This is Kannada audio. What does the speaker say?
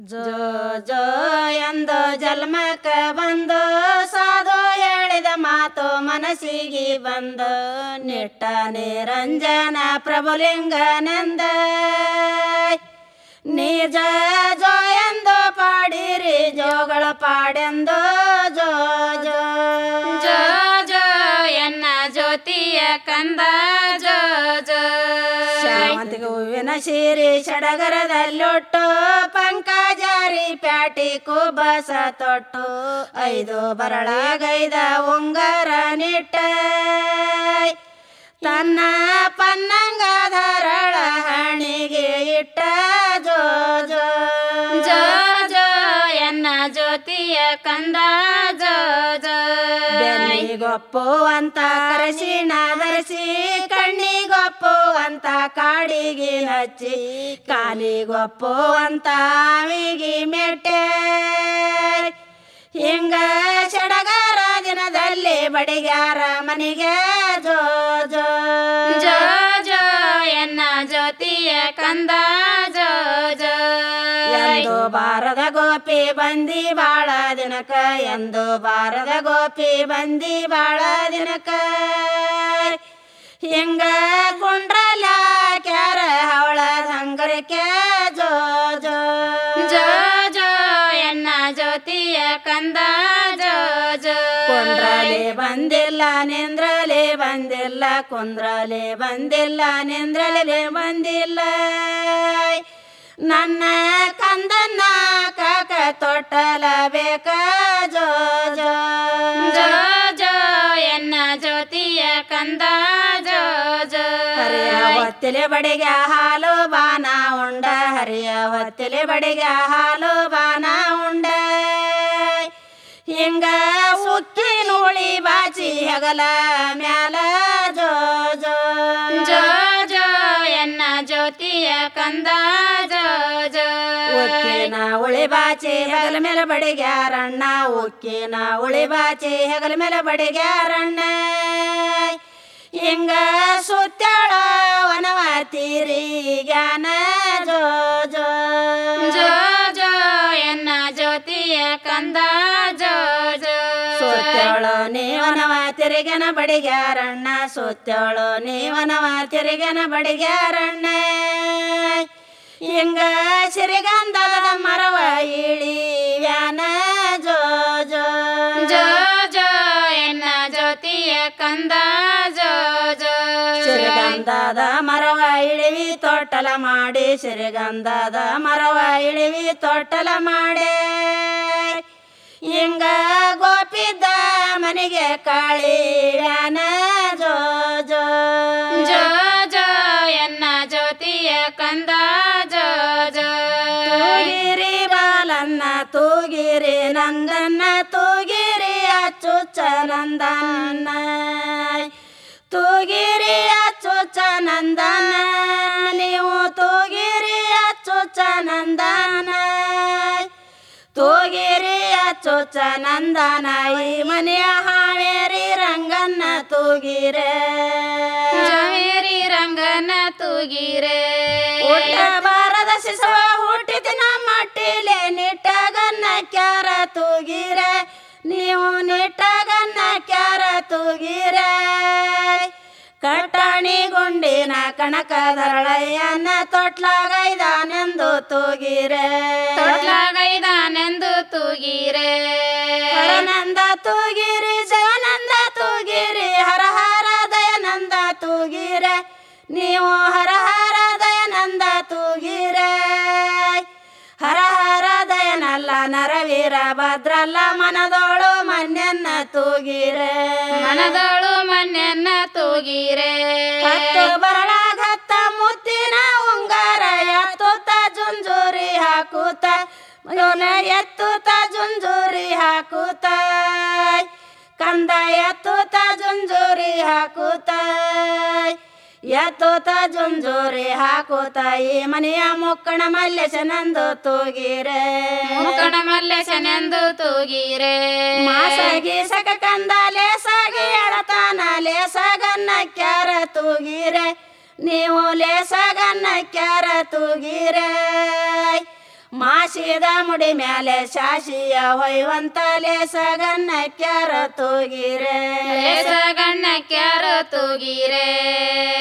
ಜೋ ಜೋ ಎಂದು ಜನ್ಮಕ್ಕ ಬಂದು ಸಾಧು ಹೇಳಿದ ಮಾತು ಮನಸ್ಸಿಗೆ ಬಂದು ನಿಟ್ಟ ನಿರಂಜನ ಪ್ರಭುಲಿಂಗನೆಂದ ನಿಜ ಜೋ ಎಂದು ಪಾಡಿರಿ ಜೋಗಳ ಪಾಡೆಂದು ಜೋ ಜೋ ಜೋ ಜೋ ಎನ್ನ ಜ್ಯೋತಿಯ ಕಂದ ಜೋ ಜೋ ಶಾವಂತಿಗೆ ಹೂವಿನ ಸೀರೆ ಸಡಗರದಲ್ಲೊಟ್ಟು ಪಂಕಜಾರಿ ಪ್ಯಾಟಿ ಕುಬಸ ತೊಟ್ಟು ಐದು ಬರಳಗೈದ ಉಂಗರ ನಿಟ್ಟ ತನ್ನ ಪನ್ನಂಗ ಧಾರಳ ಹಣಿಗೆ ಇಟ್ಟ ಜೋ ಜೋ ಜೋ ಜೋ ಎನ್ನ ಜ್ಯೋತಿಯ ಕಂದ ಜೋ ಜೋ ಬೆನ್ನಿಗೊಪ್ಪು ಅಂತ ಅರಸಿಣ ಧರಿಸಿ ಕಣ್ಣಿಗೊಪ್ಪು ಅಂತ ಕಾಡಿಗೆ ಹಚ್ಚಿ ಕಾಲಿಗೊಪ್ಪು ಅಂತ ಆವಿಗೆ ಮೆಟ್ಟೆ ಹಿಂಗ ಸಡಗರ ದಿನದಲ್ಲಿ ಬಡಿಗ್ಯಾರ ಮನೆಗೆ ಜೋ ಜೋ ಜೋ ಜೋ ಎನ್ನ ಜ್ಯೋತಿಯ ಕಂದ ಜೋ ಜೋ ಎಂದು ಬಾರದ ಗೋಪಿ ಬಂದಿ ಬಾಳ ದಿನಕ ಎಂದು ಬಾರದ ಗೋಪಿ ಬಂದಿ ಬಾಳ ದಿನಕ ಹಿಂಗ ಕುಂಡ್ರಲ ಕ್ಯಾರ ಹವಳ ಹಂಗರಕ್ಕೆ ಜೋ ಜೋ ಜೋ ಜೋ ಎನ್ನ ಜ್ಯೋತಿಯ ಕಂದ ಜೋ ಜೋ ಕುಂದ್ರಲೆ ಬಂದಿಲ್ಲ ನಿಂದ್ರಲೆ ಬಂದಿಲ್ಲ ಕುಂದ್ರಲೆ ಬಂದಿಲ್ಲ ನಿಂದ್ರಲೆ ಬಂದಿಲ್ಲ ನನ್ನ ಕಂದನ್ನ ಕಾಕ ತೊಟ್ಟಲ ಬೇಕ ಜೋ ಜೋ ಜೋ ಜೋ ಎನ್ನ ಜ್ಯೋತಿಯ ಕಂದ ಜೋ ಜೋ ಹರಿಯ ಹೊತ್ತಿಲೆ ಬಡಿಗೆ ಹಾಲು ಬಾನ ಉಂಡ ಹರಿಯ ಹೊತ್ತಿಲೆ ಬಡಿಗೆ ಹಾಲು ಬಾನ ಉಂಡ ಹಿಂಗ ಉಕ್ಕಿ ನೂಳಿ ಬಾಚಿ ಹೆಗಲ ಮ್ಯಾಲ ಜೋ ಜೋ ಜೋ ಜೋ ಎನ್ನ ಜ್ಯೋತಿಯ ಕಂದ ಜೋ ಜೋ ಉಕ್ಕಿನ ಉಳಿ ಬಾಚಿ ಹೆಗಲ ಮೇಲೆ ಬಡಿಗ್ಯಾರಣ್ಣ ಉಕ್ಕಿನ ಉಳಿ ಬಾಚಿ ಹೆಗಲ ಮೇಲೆ ಬಡಿಗ್ಯಾರಣ್ಣ ಹಿಂಗ ಸುತ್ತಾಳ ವನವ ತೀರಿ ಜ್ಞಾನ ಜೋ ಜೋ ಜೋ ಜೋ ಎನ್ನ ಜ್ಯೋತಿಯ ಕಂದ ಜೋ ಜೋ ಸುತ್ತೇಳು ನೀವನವ ತಿರುಗನ ಬಡಿಗ್ಯಾರಣ್ಣ ಸುತ್ತೇಳು ನೀವನವ ತಿರುಗನ ಬಡಿಗ್ಯಾರಣ್ಣ ಹಿಂಗ ಸಿರಿಗಂಧದ ಮರವ ಇಳಿ ವ್ಯಾನ ಜೋ ಜೋ ಜೋ ಜೋ ಎನ್ನ ಜ್ಯೋತಿಯ ಕಂದ ಜೋ ಜೋ ಸಿರಿಗಂಧದ ಮರವ ಇಳಿವಿ ತೊಟ್ಟಲ ಮಾಡಿ ಸಿರಿಗಂಧದ ಮರವ ಇಳಿವಿ ತೊಟ್ಟಲ ಮಾಡಿ ಹಿಂಗ ಗೋಪಿದ್ದ ಮನೆಗೆ ಕಾಳಿ ವ್ಯಾನ ಜೋ ಜೋ ಜೋ ಜೋ ಎನ್ನ ಜ್ಯೋತಿಯ ಕಂದ ಜೋ ಜೋ ತೂಗಿರಿ ಬಾಲನ್ನ ತೂಗಿರಿ ನಂದನ್ನ ತೂಗಿರಿ ಅಚ್ಚುಚ್ಚ ನಂದನ್ನ ತೂಗಿರಿ ಅಚ್ಚುಚ್ಚ ನಂದನ ನೀವು ತೂಗಿರಿ ಅಚ್ಚುಚ್ಚ ನಂದನ ತೂಗಿರಿ ಅಚ್ಚುಚ್ಚ ನಂದನ ಈ ಮನೆಯ ಹಾವೇರಿ ರಂಗನ್ನ ತೂಗಿರೆ ಜವೇರಿ ರಂಗನ ತೂಗಿರೆ ಊಟ ಬಾರದ ಶಿಶುವ ಹುಟ್ಟಿದಿನ ಮಟ್ಟಿಲೆ ನಿಟ್ಟಗನ್ನ ಕ್ಯಾರ ತೂಗಿರೆ ನೀವು ನಿಟ್ಟಗನ್ನ ಕ್ಯಾರ ತೂಗಿರೆ ಕಟ್ಟಣಿ ಗುಂಡಿನ ಕಣಕದರಳಯ್ಯನ ತೊಟ್ಲಾಗೈದಾನೆಂದು ತೂಗಿರೆ ತೊಟ್ಲಾಗೈದಾನೆಂದು ತೂಗಿರೆ ಹರನಂದ ತೂಗಿರಿ ಜಯನಂದ ತೂಗಿರಿ ಹರ ಹರ ದಯನಂದ ತೂಗಿರೆ ನೀವು ಹರ ಹರ ದಯನಂದ ತೂಗಿರೆ ಹರ ಹರ ದಯನಲ್ಲ ನರವೀರ ಭದ್ರಲ್ಲ ಮನದೋಳು ಮನ್ಯನ್ನ ತೂಗಿರೆ ಮನದೋಳು ಮನ್ಯನ್ನ ತೂಗಿರೆ ಹತ್ತು ಬರಳಾಗತ್ತ ಮುತ್ತಿನ ಉಂಗಾರ ಎತ್ತುತ್ತ ಜುಂಜುರಿ ಹಾಕುತ್ತ ಯೋನ ಎತ್ತುತ್ತ ಜುಂಜುರಿ ಹಾಕುತ್ತ ಕಂದ ಎತ್ತುತ್ತ ಜುಂಜುರಿ ಹಾಕುತ್ತ ಎತ್ತುತ್ತ ಜುಂಜುರಿ ಹಾಕುತ್ತ ಈ ಮನೆಯ ಮುಕ್ಕಣ ಮಲ್ಲೇಶನಂದು ತೂಗಿರೆ ಮುಕಣ ಮಲ್ಲೇಶನೆಂದು ತೂಗಿರೆ ಮಾಸಗಿ ಸಕ ಕಂದ ಲೇಸಾಗಿ ಎಳತಾನ ಲೇಸಗನ್ನ ಕ್ಯಾರ ತೂಗಿರೆ ನೀವು ಲೇಸಗನ್ನ ಕ್ಯಾರ ತೂಗಿರೆ ಮಾಸಿದ ಮುಡಿ ಮ್ಯಾಲೆ ಶಾಸಿಯ ಹೊಯ್ವಂತ ಲೇಸಗನ್ನ ಕ್ಯಾರ ತೂಗಿರೆ ಲೇಸ ಗಣ್ಣಕ್ಯಾರು ತೂಗಿರೆ